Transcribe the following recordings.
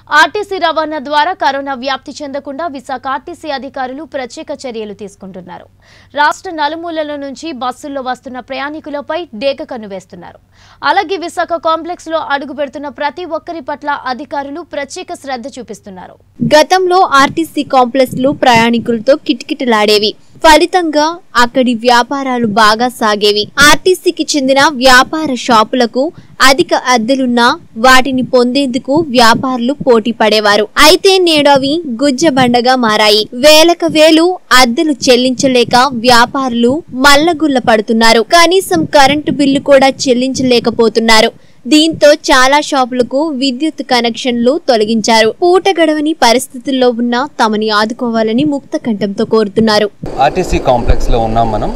RTC రవాణా ద్వారా corona వ్యాప్తి చెందకుండా విశాఖ ఆర్టీసీ అధికారులు ప్రత్యేక చర్యలు తీసుకుంటున్నారు రాష్ట్ర నలుమూలల నుంచి బస్సుల్లో వస్తున్న ప్రయాణికులపై డేగ కన్ను వేస్తున్నారు అలాగే విశాఖ కాంప్లెక్స్ లో అడుగు పెడుతున్న ప్రతి ఒక్కరి పట్ల అధికారులు ప్రత్యేక శ్రద్ధ చూపిస్తున్నారు గతంలో ఆర్టీసీ కాంప్లెక్స్లు ప్రయాణికులతో కిటకిటలాడేవి ఫలితంగా అక్కడి వ్యాపారాలు బాగా సాగేవి ఆర్టీసీకి చెందిన వ్యాపార షాపులకు అధిక అద్దెలున్నా వాటిని పొందేందుకు వ్యాపారులు పోటీ పడేవారు అయితే నేడు అవి గుజ్జబండగా మారాయి వేలకు వేలు అద్దెలు చెల్లించలేక వ్యాపారులు మల్లగుల్ల పడుతున్నారు కనీసం కరెంటు బిల్లు కూడా చెల్లించలేకపోతున్నారు దీంతో చాలా షాపులకు విద్యుత్ కనెక్షన్లు తొలగించారు పూట గడవని పరిస్థితుల్లో ఉన్న తమని ఆదుకోవాలని ముక్త కంఠంతో కోరుతున్నారు ఆర్టీసీ కాంప్లెక్స్లో ఉన్నాం మనం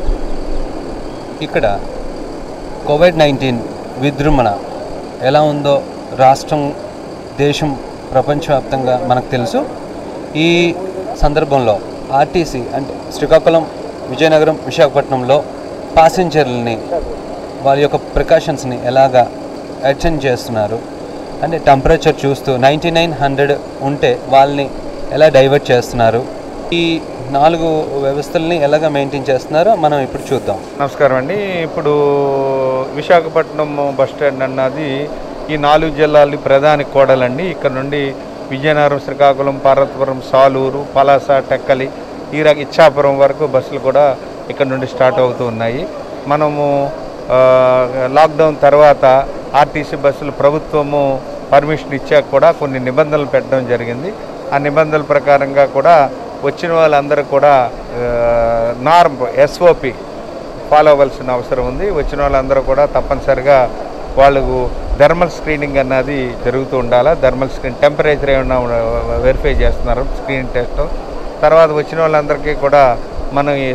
ఇక్కడ కోవిడ్ నైన్టీన్ విజృంభణ ఎలా ఉందో రాష్ట్రం దేశం ప్రపంచవ్యాప్తంగా మనకు తెలుసు ఈ సందర్భంలో ఆర్టీసీ అంటే శ్రీకాకుళం విజయనగరం విశాఖపట్నంలో పాసెంజర్లని వాళ్ళ యొక్క ప్రికాషన్స్ని ఎలాగా అటెండ్ చేస్తున్నారు అంటే టెంపరేచర్ చూస్తూ నైంటీ నైన్ హండ్రెడ్ ఉంటే వాళ్ళని ఎలా డైవర్ట్ చేస్తున్నారు ఈ నాలుగు వ్యవస్థల్ని ఎలాగ మెయింటైన్ చేస్తున్నారో మనం ఇప్పుడు చూద్దాం నమస్కారం అండి ఇప్పుడు విశాఖపట్నం బస్ స్టాండ్ అన్నది ఈ నాలుగు జిల్లాలు ప్రధాన కోడలండి ఇక్కడ నుండి విజయనగరం శ్రీకాకుళం పార్వతీపురం సాలూరు పలాస టెక్కలి ఈ రక ఇచ్చాపురం వరకు బస్సులు కూడా ఇక్కడ నుండి స్టార్ట్ అవుతూ ఉన్నాయి మనము ఆ, లాక్డౌన్ తర్వాత ఆర్టీసీ బస్సులు ప్రభుత్వము పర్మిషన్ ఇచ్చాక కూడా కొన్ని నిబంధనలు పెట్టడం జరిగింది ఆ నిబంధనల ప్రకారంగా కూడా వచ్చిన వాళ్ళందరూ కూడా నార్మ్ ఎస్ఓపి ఫాలో అవ్వాల్సిన అవసరం ఉంది వచ్చిన వాళ్ళందరూ కూడా తప్పనిసరిగా వాళ్ళకు థర్మల్ స్క్రీనింగ్ అన్నది జరుగుతూ ఉండాలి థర్మల్ స్క్రీన్ టెంపరేచర్ ఏమైనా వెరిఫై చేస్తున్నారు స్క్రీనింగ్ టెస్ట్ తర్వాత వచ్చిన వాళ్ళందరికీ కూడా మనం ఈ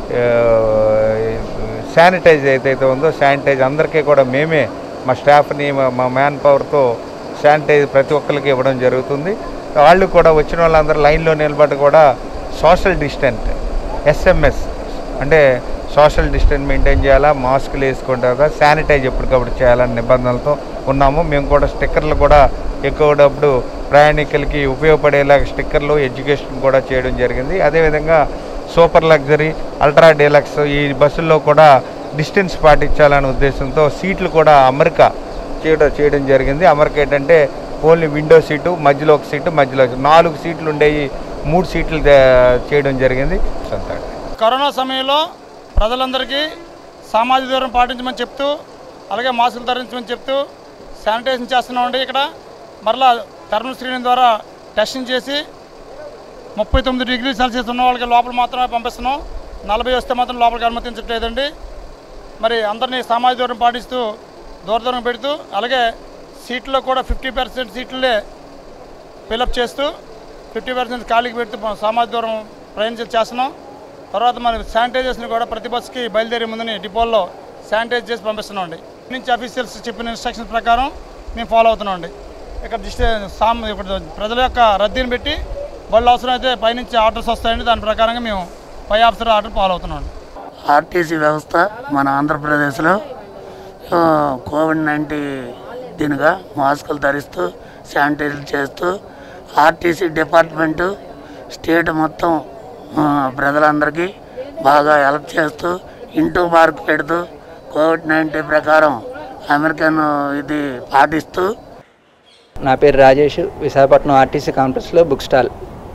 శానిటైజ్ ఏదైతే ఉందో శానిటైజ్ అందరికీ కూడా మేమే మా స్టాఫ్ని మా- మా మ్యాన్ పవర్తో శానిటైజ్ ప్రతి ఒక్కరికి ఇవ్వడం జరుగుతుంది వాళ్ళు కూడా వచ్చిన వాళ్ళందరూ లైన్లో నిలబడి కూడా సోషల్ డిస్టెంట్ ఎస్ఎంఎస్ అంటే సోషల్ డిస్టెన్స్ మెయింటైన్ చేయాలా మాస్కులు వేసుకుంటారా శానిటైజ్ ఎప్పటికప్పుడు చేయాలని నిబంధనలతో ఉన్నాము మేము కూడా స్టిక్కర్లు కూడా ఎక్కువప్పుడు ప్రయాణికులకి ఉపయోగపడేలాగా స్టిక్కర్లు ఎడ్యుకేషన్ కూడా చేయడం జరిగింది అదేవిధంగా సూపర్ లగ్జరీ అల్ట్రా డీలక్స్ ఈ బస్సుల్లో కూడా డిస్టెన్స్ పాటించాలనే ఉద్దేశంతో సీట్లు కూడా అమెరికా చేయడం చేయడం జరిగింది అమెరికా ఏంటంటే ఓన్లీ విండో సీటు మధ్యలో ఒక సీటు మధ్యలో ఒక- నాలుగు సీట్లు ఉండేవి మూడు సీట్లు దే- చేయడం జరిగింది అంతా కరోనా సమయంలో ప్రజలందరికీ సామాజిక దూరం పాటించమని చెప్తూ అలాగే మాస్కులు ధరించమని చెప్తూ శానిటైజేషన్ చేస్తున్నామండి ఇక్కడ మరలా థర్మల్ స్క్రీనింగ్ ద్వారా టెస్టింగ్ చేసి ముప్పై తొమ్మిది డిగ్రీ సెల్సియస్ ఉన్న వాళ్ళకి లోపల మాత్రమే పంపిస్తున్నాం నలభై వస్తే మాత్రం లోపలికి అనుమతించట్లేదండి మరి అందరినీ సామాజిక దూరం పాటిస్తూ దూర దూరం పెడుతూ అలాగే సీట్లో కూడా ఫిఫ్టీ పర్సెంట్ సీట్లే ఫిలప్ చేస్తూ ఫిఫ్టీ పర్సెంట్ ఖాళీకి పెడుతూ మనం సామాజిక దూరం ప్రయాణించి చేస్తున్నాం తర్వాత మన శానిటైజేషన్ కూడా ప్రతి బస్సుకి బయలుదేరే ముందని డిపోల్లో శానిటైజ్ చేసి పంపిస్తున్నాం అండి నుంచి అఫీషియల్స్ చెప్పిన ఇన్స్ట్రక్షన్స్ ప్రకారం మేము ఫాలో అవుతున్నాం అండి ఇక్కడ డిస్టే సామ్ ఇప్పుడు ప్రజల యొక్క రద్దీని పెట్టి బళ్ళు అవసరం అయితే పైనుంచి ఆర్డర్స్ వస్తాయండి దాని ప్రకారంగా మేము పై ఆఫీసర్ ఆర్డర్ ఫాలో అవుతున్నాం అండి ఆర్టీసీ వ్యవస్థ మన ఆంధ్రప్రదేశ్లో ఆ, కోవిడ్ నైన్టీన్ దీనిగా మాస్కులు ధరిస్తూ శానిటైజ్ చేస్తూ ఆర్టీసీ డిపార్ట్మెంటు స్టేట్ మొత్తం ఆ, ప్రజలందరికీ బాగా హెల్ప్ చేస్తూ ఇంటూ మార్క్ పెడుతూ కోవిడ్ నైన్టీన్ ప్రకారం అమెరికన్ ఇది పాటిస్తూ నా పేరు రాజేష్ విశాఖపట్నం ఆర్టీసీ కాంప్లెక్స్లో బుక్ స్టాల్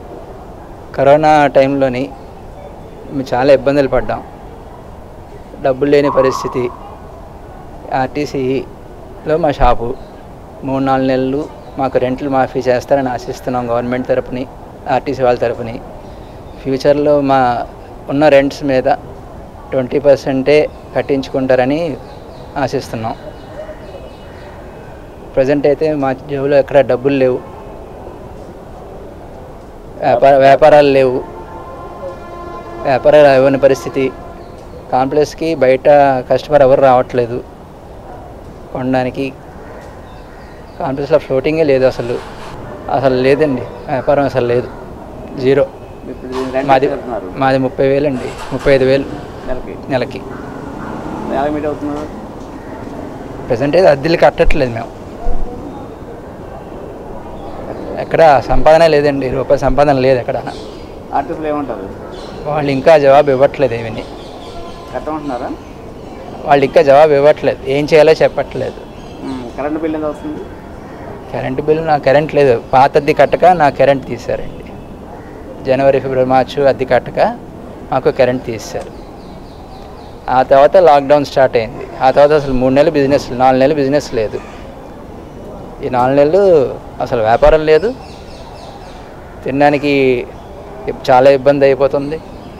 కరోనా టైంలోని మేము చాలా ఇబ్బందులు పడ్డాం డబ్బులు లేని పరిస్థితి ఆర్టీసీలో మా షాపు మూడు నాలుగు నెలలు మాకు రెంట్లు మాఫీ చేస్తారని ఆశిస్తున్నాం గవర్నమెంట్ తరపుని ఆర్టీసీ వాళ్ళ తరపుని ఫ్యూచర్లో మా ఉన్న రెంట్స్ మీద ట్వంటీ పర్సెంటే కట్టించుకుంటారని ఆశిస్తున్నాం ప్రజెంట్ అయితే మా జేబులో ఎక్కడ డబ్బులు లేవు వ్యాపార వ్యాపారాలు లేవు వ్యాపారాలు ఇవ్వని పరిస్థితి కాంప్లెక్స్కి బయట కస్టమర్ ఎవరు రావట్లేదు కొనడానికి కాంప్లెక్స్లో ఫ్లోటింగే లేదు అసలు అసలు లేదండి వ్యాపారం అసలు లేదు జీరో మాది మాది ముప్పై వేలు అండి ముప్పై ఐదు వేలు నెలకి ప్రజెంట్ అయితే అద్దెలు కట్టట్లేదు మేము ఎక్కడ సంపాదన లేదండి రూపాయి సంపాదన లేదు ఎక్కడ ఆర్టీసీలు ఏమంటారు వాళ్ళు ఇంకా జవాబు ఇవ్వట్లేదు ఏమని కట్టమంటున్నారా వాళ్ళు ఇంకా జవాబు ఇవ్వట్లేదు ఏం చేయాలో చెప్పట్లేదు ఉమ్, కరెంటు బిల్ ఎంత వస్తుంది కరెంటు బిల్లు నా కరెంట్ లేదు పాత అద్దె కట్టక నా కరెంట్ తీశారండి జనవరి ఫిబ్రవరి మార్చి అద్దె కట్టక మాకు కరెంట్ తీశారు ఆ తర్వాత లాక్డౌన్ స్టార్ట్ అయింది ఆ తర్వాత అసలు మూడు నెలలు బిజినెస్ నాలుగు నెలలు బిజినెస్ లేదు ఈ నాలుగు నెలలు అసలు వ్యాపారం లేదు తినడానికి చాలా ఇబ్బంది అయిపోతుంది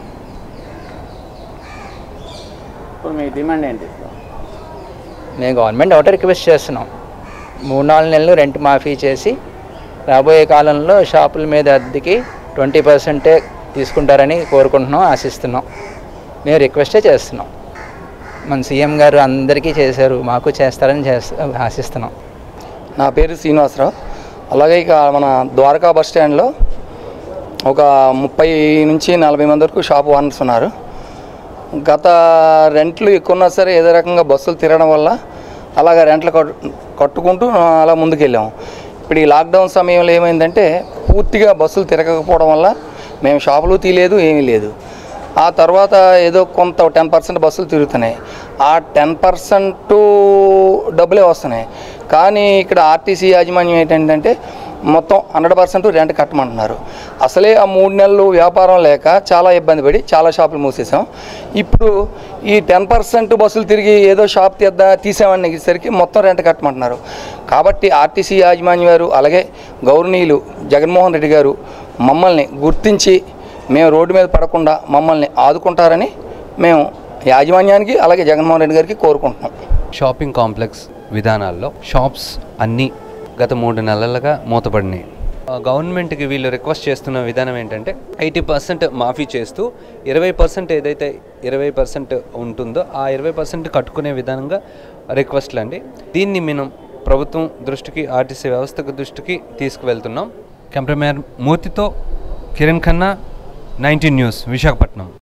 ఇప్పుడు మీ డిమాండ్ ఏంటి మేము గవర్నమెంట్ ఒకటే రిక్వెస్ట్ చేస్తున్నాం మూడు నాలుగు నెలలు రెంట్ మాఫీ చేసి రాబోయే కాలంలో షాపుల మీద అద్దెకి ట్వంటీ పర్సెంటే తీసుకుంటారని కోరుకుంటున్నాం ఆశిస్తున్నాం మేము రిక్వెస్టే చేస్తున్నాం మన సీఎం గారు అందరికీ చేశారు మాకు చేస్తారని చేస్తా ఆశిస్తున్నాం నా పేరు శ్రీనివాసరావు అలాగే ఇక మన ద్వారకా బస్ స్టాండ్లో ఒక ముప్పై నుంచి నలభై మంది వరకు షాప్ ఓనర్స్ ఉన్నారు గత రెంట్లు ఎక్కువ ఉన్నా సరే ఏదో రకంగా బస్సులు తిరగడం వల్ల అలాగ రెంట్లు కట్టు- కట్టుకుంటూ అలా ముందుకెళ్ళాము ఇప్పుడు ఈ లాక్డౌన్ సమయంలో ఏమైందంటే పూర్తిగా బస్సులు తిరగకపోవడం వల్ల మేము షాపులు తీయలేదు ఏమీ లేదు ఆ తర్వాత ఏదో కొంత టెన్ పర్సెంట్ బస్సులు తిరుగుతున్నాయి ఆ టెన్ పర్సెంట్ డబ్బులే వస్తున్నాయి కానీ ఇక్కడ ఆర్టీసీ యాజమాన్యం ఏంటంటే మొత్తం హండ్రెడ్ పర్సెంట్ రెంట్ కట్టమంటున్నారు అసలే ఆ మూడు నెలలు వ్యాపారం లేక చాలా ఇబ్బంది పడి చాలా షాపులు మూసేసాం ఇప్పుడు ఈ టెన్ పర్సెంట్ బస్సులు తిరిగి ఏదో షాప్ తీద్దా తీసామనేసరికి మొత్తం రెంట్ కట్టమంటున్నారు కాబట్టి ఆర్టీసీ యాజమాన్యం వారు అలాగే గౌరవనీయులు జగన్మోహన్ రెడ్డి గారు మమ్మల్ని గుర్తించి మేము రోడ్డు మీద పడకుండా మమ్మల్ని ఆదుకుంటారని మేము యాజమాన్యానికి అలాగే జగన్మోహన్ రెడ్డి గారికి కోరుకుంటున్నాం షాపింగ్ కాంప్లెక్స్ విధానాల్లో షాప్స్ అన్నీ గత మూడు నెలలుగా మూతపడినాయి ఆ, గవర్నమెంట్కి వీళ్ళు రిక్వెస్ట్ చేస్తున్న విధానం ఏంటంటే ఎయిటీ పర్సెంట్ మాఫీ చేస్తూ ఇరవై పర్సెంట్ ఏదైతే ఇరవై పర్సెంట్ ఉంటుందో ఆ ఇరవై పర్సెంట్ కట్టుకునే విధానంగా రిక్వెస్ట్లు అండి దీన్ని మనం ప్రభుత్వం దృష్టికి ఆర్టీసీ వ్యవస్థకు దృష్టికి తీసుకువెళ్తున్నాం కెమెరామ్యాన్ మూర్తితో కిరణ్ ఖన్నా నైన్టీన్ న్యూస్ విశాఖపట్నం